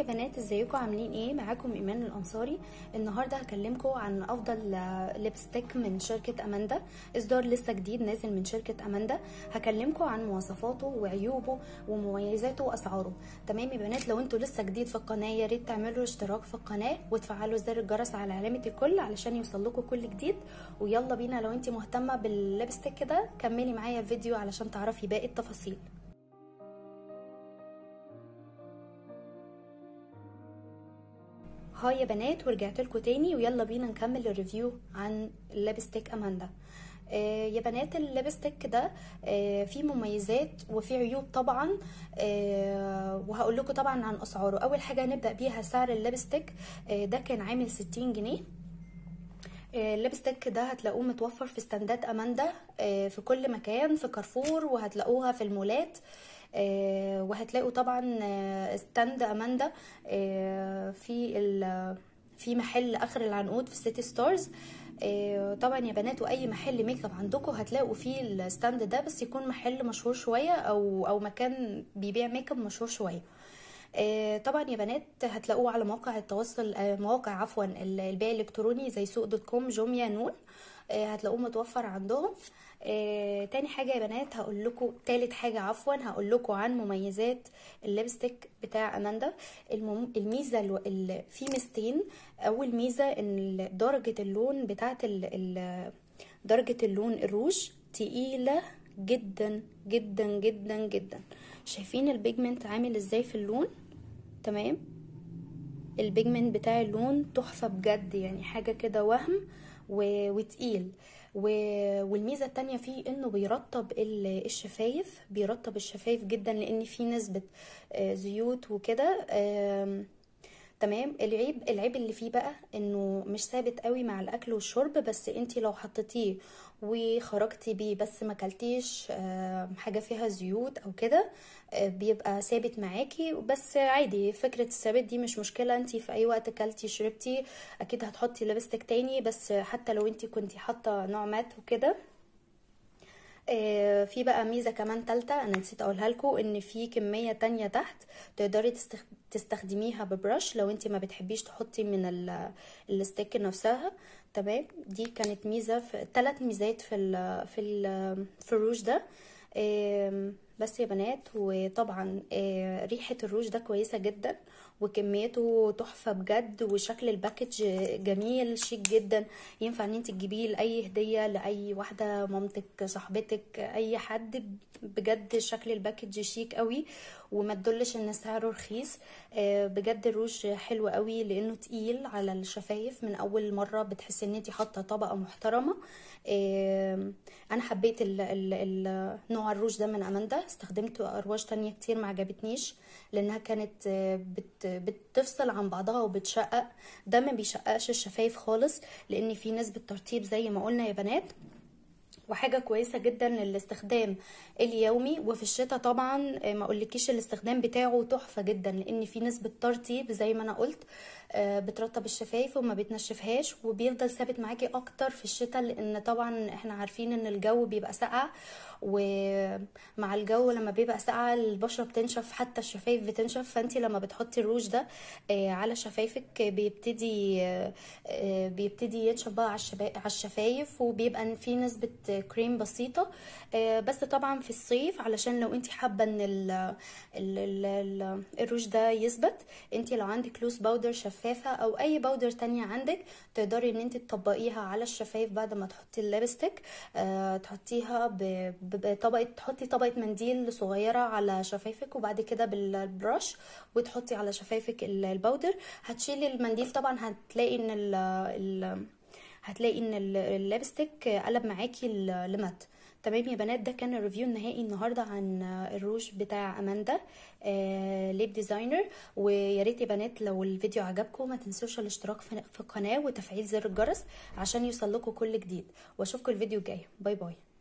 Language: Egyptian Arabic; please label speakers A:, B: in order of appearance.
A: يا بنات ازيكم عاملين ايه معاكم ايمان الانصاري النهارده هكلمكم عن افضل آه، ليبستيك من شركه اماندا اصدار لسه جديد نازل من شركه اماندا هكلمكم عن مواصفاته وعيوبه ومميزاته واسعاره تمام يا بنات لو انتوا لسه جديد في القناه يا ريت تعملوا اشتراك في القناه وتفعلوا زر الجرس على علامه الكل علشان يوصل لكم كل جديد ويلا بينا لو انت مهتمه بالليبستيك كده كملي معايا الفيديو علشان تعرفي باقي التفاصيل هاي يا بنات ورجعت لكم تاني ويلا بينا نكمل الريفيو عن الليبستيك اماندا آه يا بنات الليبستيك ده آه فيه مميزات وفيه عيوب طبعا آه وهقول لكم طبعا عن اسعاره اول حاجه نبدا بيها سعر الليبستيك آه ده كان عامل 60 جنيه الليبستيك ده هتلاقوه متوفر في استندات اماندا آه في كل مكان في كارفور وهتلاقوها في المولات آه وهتلاقوا طبعا آه ستاند اماندا آه في في محل اخر العنقود في سيتي ستارز طبعا يا بنات واي محل ميك اب عندكم هتلاقوا فيه الستاند ده بس يكون محل مشهور شويه او او مكان بيبيع ميك اب مشهور شويه طبعا يا بنات هتلاقوه على مواقع التواصل مواقع عفوا البيع الالكتروني زي سوق دوت كوم جوميا نون هتلاقوه متوفر عندهم آه، تاني حاجة يا بنات هقول لكم تالت حاجة عفوا هقول لكم عن مميزات الليبستيك بتاع اماندا المم... الميزة الو... ال... في ميزتين اول ميزة ان درجة اللون بتاعت ال... ال... درجة اللون الروج تقيلة جدا جدا جدا جدا شايفين البيجمنت عامل ازاي في اللون تمام البيجمنت بتاع اللون تحفة بجد يعني حاجة كده وهم و... وتقيل و... والميزه التانية فيه انه بيرطب الشفايف بيرطب الشفايف جدا لان فيه نسبه زيوت وكده تمام العيب العيب اللي فيه بقى انه مش ثابت قوي مع الاكل والشرب بس انتي لو حطيتيه وخرجتي بيه بس ما كلتيش حاجه فيها زيوت او كده بيبقى ثابت معاكي بس عادي فكره الثبات دي مش مشكله انتي في اي وقت كلتي شربتي اكيد هتحطي لبستك تاني بس حتى لو انتي كنتي حاطه نوع مات وكده آه في بقى ميزه كمان تالتة انا نسيت اقولها لكم ان في كميه تانية تحت تقدري تستخدميها ببرش لو انت ما بتحبيش تحطي من الستيك نفسها تمام دي كانت ميزه في ثلاث ميزات في ال في ال في الروج ده آه بس يا بنات وطبعا آه ريحه الروج ده كويسه جدا وكميته تحفه بجد وشكل الباكج جميل شيك جدا ينفع ان انت تجيبيه لاي هديه لاي واحده مامتك صاحبتك اي حد بجد شكل الباكج شيك قوي وما تدلش ان سعره رخيص بجد الروج حلو قوي لانه تقيل على الشفايف من اول مره بتحسي ان انت حاطه طبقه محترمه انا حبيت ال ال ال نوع الروج ده من اماندا استخدمت ارواج تانية كتير ما عجبتنيش لانها كانت بت بتفصل عن بعضها وبتشقق ده ما بيشققش الشفايف خالص لان في نسبه ترطيب زي ما قلنا يا بنات وحاجه كويسه جدا للاستخدام اليومي وفي الشتاء طبعا ما اقولكيش الاستخدام بتاعه تحفه جدا لان في نسبه ترطيب زي ما انا قلت بترطب الشفايف وما بتنشفهاش وبيفضل ثابت معاكي اكتر في الشتاء لان طبعا احنا عارفين ان الجو بيبقى ساقع ومع الجو لما بيبقى ساقع البشره بتنشف حتى الشفايف بتنشف فانت لما بتحطي الروج ده على شفايفك بيبتدي بيبتدي ينشف بقى على الشفايف وبيبقى في نسبه كريم بسيطه بس طبعا في الصيف علشان لو انت حابه ان ال ال ال الروج ده يثبت انت لو عندك لوس باودر شفافه او اي باودر تانية عندك تقدري ان انت تطبقيها على الشفايف بعد ما تحطي الليبستيك أه تحطيها بطبقه تحطي طبقه منديل صغيره على شفايفك وبعد كده بالبرش وتحطي على شفايفك الباودر هتشيلي المنديل طبعا هتلاقي ان ال ال هتلاقي ان الليبستيك قلب معاكي لمات تمام يا بنات ده كان الريفيو النهائي النهارده عن الروج بتاع اماندا آه ليب ديزاينر ويا ريت يا بنات لو الفيديو عجبكم ما تنسوش الاشتراك في القناه وتفعيل زر الجرس عشان يوصل لكم كل جديد واشوفكم الفيديو الجاي باي باي